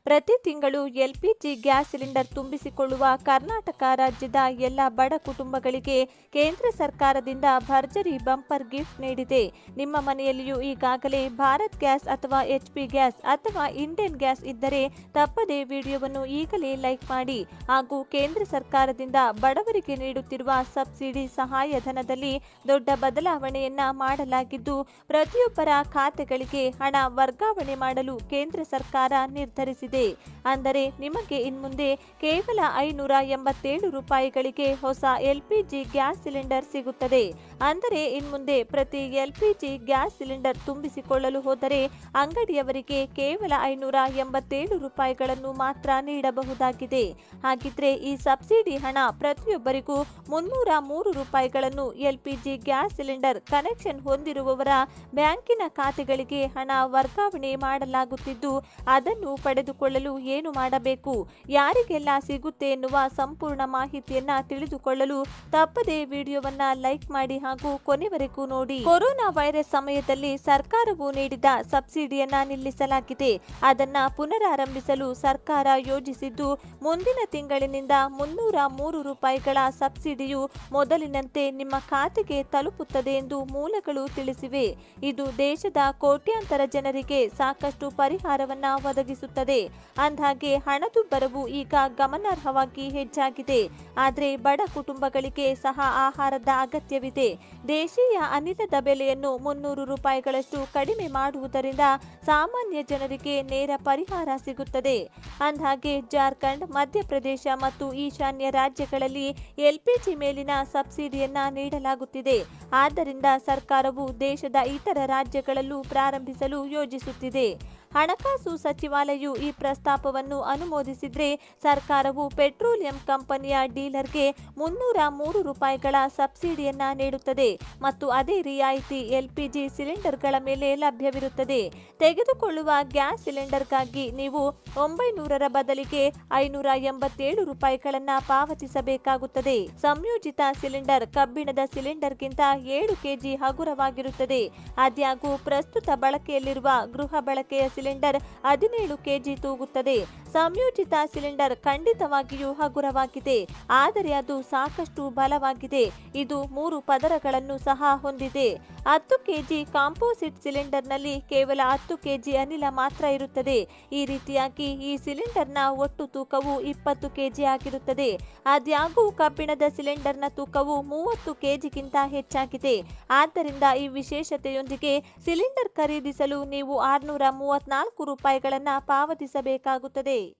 ಪ್ರತಿ ತಿಂಗಳು LPG gas cylinder ತುಂಬಿಸಿಕೊಳ್ಳುವ ಕರ್ನಾಟಕ ರಾಜ್ಯದ ಎಲ್ಲ ಬಡ ಕುಟುಂಬಗಳಿಗೆ ಕೇಂದ್ರ ಸರ್ಕಾರದಿಂದ ಭರ್ಜರಿ ಬಂಪರ್ ಗಿಫ್ಟ್ ನೀಡಿದೆ ನಿಮ್ಮ ಮನೆಯಲ್ಲಿಯೂ ಈಗಾಗಲೇ ಭಾರತ್ ಗ್ಯಾಸ್ ಅಥವಾ ಎಚ್ಪಿ ಗ್ಯಾಸ್ ಅಥವಾ ಇಂಡಿಯನ್ ಗ್ಯಾಸ್ ಇದ್ದರೆ ತಪ್ಪದೆ ವಿಡಿಯೋವನ್ನು ಈಗಲೇ ಲೈಕ್ ಮಾಡಿ ಹಾಗೂ ಕೇಂದ್ರ ಸರ್ಕಾರದಿಂದ ಬಡವರಿಗೆ ನೀಡುತ್ತಿರುವ ಸಬ್ಸಿಡಿ ಸಹಾಯಧನದಲ್ಲಿ ದೊಡ್ಡ ಬದಲಾವಣೆಯನ್ನ ಮಾಡಲಾಗಿದ್ದು ಪ್ರತಿಯೊಬ್ಬರ ಖಾತೆಗಳಿಗೆ ಹಣ ವರ್ಗಾವಣೆ ಮಾಡಲು ಕೇಂದ್ರ ಸರ್ಕಾರ ನಿರ್ಧರಿಸಿದೆ ಅಂದರೆ ನಿಮಗೆ ಇನ್ಮುಂದೆ ಕೇವಲ ಐನೂರ ಎಂಬತ್ತೇಳು ರೂಪಾಯಿಗಳಿಗೆ ಹೊಸ ಎಲ್ಪಿಜಿ ಗ್ಯಾಸ್ ಸಿಲಿಂಡರ್ ಸಿಗುತ್ತದೆ ಅಂದರೆ ಇನ್ಮುಂದೆ ಪ್ರತಿ ಎಲ್ಪಿಜಿ ಗ್ಯಾಸ್ ಸಿಲಿಂಡರ್ ತುಂಬಿಸಿಕೊಳ್ಳಲು ಹೋದರೆ ಅಂಗಡಿಯವರಿಗೆ ಕೇವಲ ಐನೂರ ಎಂಬತ್ತೇಳು ರೂಪಾಯಿಗಳನ್ನು ಮಾತ್ರ ನೀಡಬಹುದಾಗಿದೆ ಹಾಗಿದ್ರೆ ಈ ಸಬ್ಸಿಡಿ ಹಣ ಪ್ರತಿಯೊಬ್ಬರಿಗೂ ಮುನ್ನೂರ ಮೂರು ರೂಪಾಯಿಗಳನ್ನು ಎಲ್ಪಿಜಿ ಗ್ಯಾಸ್ ಸಿಲಿಂಡರ್ ಕನೆಕ್ಷನ್ ಹೊಂದಿರುವವರ ಬ್ಯಾಂಕಿನ ಖಾತೆಗಳಿಗೆ ಹಣ ವರ್ಗಾವಣೆ ಮಾಡಲಾಗುತ್ತಿದ್ದು ಅದನ್ನು ಪಡೆದುಕೊಳ್ಳಲು ಏನು ಮಾಡಬೇಕು ಯಾರಿಗೆಲ್ಲ ಸಿಗುತ್ತೆ ಎನ್ನುವ ಸಂಪೂರ್ಣ ಮಾಹಿತಿಯನ್ನ ತಿಳಿದುಕೊಳ್ಳಲು ತಪ್ಪದೆ ವಿಡಿಯೋವನ್ನ ಲೈಕ್ ಮಾಡಿ ಹಾಗೂ ಕೊನೆವರೆಗೂ ನೋಡಿ ಕೊರೋನಾ ವೈರಸ್ ಸಮಯದಲ್ಲಿ ಸರ್ಕಾರವು ನೀಡಿದ ಸಬ್ಸಿಡಿಯನ್ನ ನಿಲ್ಲಿಸಲಾಗಿದೆ ಅದನ್ನ ಪುನರಾರಂಭಿಸಲು ಸರ್ಕಾರ ಯೋಜಿಸಿದ್ದು ಮುಂದಿನ ತಿಂಗಳಿನಿಂದ ಮುನ್ನೂರ ಮೂರು ರೂಪಾಯಿಗಳ ಸಬ್ಸಿಡಿಯು ಮೊದಲಿನಂತೆ ನಿಮ್ಮ ಖಾತೆಗೆ ತಲುಪುತ್ತದೆ ಎಂದು ಮೂಲಗಳು ತಿಳಿಸಿವೆ ಇದು ದೇಶದ ಕೋಟ್ಯಾಂತರ ಜನರಿಗೆ ಸಾಕಷ್ಟು ಪರಿಹಾರವನ್ನ ಒದಗಿಸುತ್ತದೆ ಅಂದ್ಹಾಗೆ ಹಣದುಬ್ಬರವು ಈಗ ಗಮನಾರ್ಹವಾಗಿ ಹೆಚ್ಚಾಗಿದೆ ಆದರೆ ಬಡ ಕುಟುಂಬಗಳಿಗೆ ಸಹ ಆಹಾರದ ಅಗತ್ಯವಿದೆ ದೇಶೀಯ ಅನಿಲದ ಬೆಲೆಯನ್ನು ಮುನ್ನೂರು ರೂಪಾಯಿಗಳಷ್ಟು ಕಡಿಮೆ ಮಾಡುವುದರಿಂದ ಸಾಮಾನ್ಯ ಜನರಿಗೆ ನೇರ ಪರಿಹಾರ ಸಿಗುತ್ತದೆ ಅಂದ್ಹಾಗೆ ಜಾರ್ಖಂಡ್ ಮಧ್ಯಪ್ರದೇಶ ಮತ್ತು ಈಶಾನ್ಯ ರಾಜ್ಯಗಳಲ್ಲಿ ಎಲ್ಪಿಜಿ ಮೇಲಿನ ಸಬ್ಸಿಡಿಯನ್ನ ನೀಡಲಾಗುತ್ತಿದೆ ಆದ್ದರಿಂದ ಸರ್ಕಾರವು ದೇಶದ ಇತರ ರಾಜ್ಯಗಳಲ್ಲೂ ಪ್ರಾರಂಭಿಸಲು ಯೋಜಿಸುತ್ತಿದೆ ಹಣಕಾಸು ಸಚಿವಾಲಯವು ಈ ಪ್ರಸ್ತಾಪವನ್ನು ಅನುಮೋದಿಸಿದ್ರೆ ಸರ್ಕಾರವು ಪೆಟ್ರೋಲಿಯಂ ಕಂಪನಿಯ ಡೀಲರ್ಗೆ ಮುನ್ನೂರ ಮೂರು ರೂಪಾಯಿಗಳ ಸಬ್ಸಿಡಿಯನ್ನ ನೀಡುತ್ತದೆ ಮತ್ತು ಅದೇ ರಿಯಾಯಿತಿ ಎಲ್ಪಿಜಿ ಸಿಲಿಂಡರ್ಗಳ ಮೇಲೆ ಲಭ್ಯವಿರುತ್ತದೆ ತೆಗೆದುಕೊಳ್ಳುವ ಗ್ಯಾಸ್ ಸಿಲಿಂಡರ್ಗಾಗಿ ನೀವು ಒಂಬೈನೂರರ ಬದಲಿಗೆ ಐನೂರ ಎಂಬತ್ತೇಳು ರೂಪಾಯಿಗಳನ್ನ ಪಾವತಿಸಬೇಕಾಗುತ್ತದೆ ಸಂಯೋಜಿತ ಸಿಲಿಂಡರ್ ಕಬ್ಬಿಣದ ಸಿಲಿಂಡರ್ಗಿಂತ ಏಳು ಕೆಜಿ ಹಗುರವಾಗಿರುತ್ತದೆ ಆದ್ಯಾಗೂ ಪ್ರಸ್ತುತ ಬಳಕೆಯಲ್ಲಿರುವ ಗೃಹ ಬಳಕೆಯ ಸಿಲಿಂಡರ್ ಹದಿನೇಳು ಕೆಜಿ ತೂಗುತ್ತದೆ ಸಂಯೋಜಿತ ಸಿಲಿಂಡರ್ ಖಂಡಿತವಾಗಿಯೂ ಹಗುರವಾಗಿದೆ ಆದರೆ ಅದು ಸಾಕಷ್ಟು ಬಲವಾಗಿದೆ ಇದು ಮೂರು ಪದರಗಳನ್ನು ಸಹ ಹೊಂದಿದೆ ಹತ್ತು ಕೆಜಿ ಕಾಂಪೋಸಿಟ್ ಸಿಲಿಂಡರ್ನಲ್ಲಿ ಕೇವಲ ಹತ್ತು ಕೆಜಿ ಅನಿಲ ಮಾತ್ರ ಇರುತ್ತದೆ ಈ ರೀತಿಯಾಗಿ ಈ ಸಿಲಿಂಡರ್ನ ಒಟ್ಟು ತೂಕವು ಇಪ್ಪತ್ತು ಕೆಜಿ ಆಗಿರುತ್ತದೆ ಆದ್ಯಾಗೂ ಕಬ್ಬಿಣದ ಸಿಲಿಂಡರ್ನ ತೂಕವು ಮೂವತ್ತು ಕೆಜಿಗಿಂತ ಹೆಚ್ಚಾಗಿದೆ ಆದ್ದರಿಂದ ಈ ವಿಶೇಷತೆಯೊಂದಿಗೆ ಸಿಲಿಂಡರ್ ಖರೀದಿಸಲು ನೀವು ಆರ್ನೂರ ಮೂವತ್ನಾಲ್ಕು ರೂಪಾಯಿಗಳನ್ನು ಪಾವತಿಸಬೇಕಾಗುತ್ತದೆ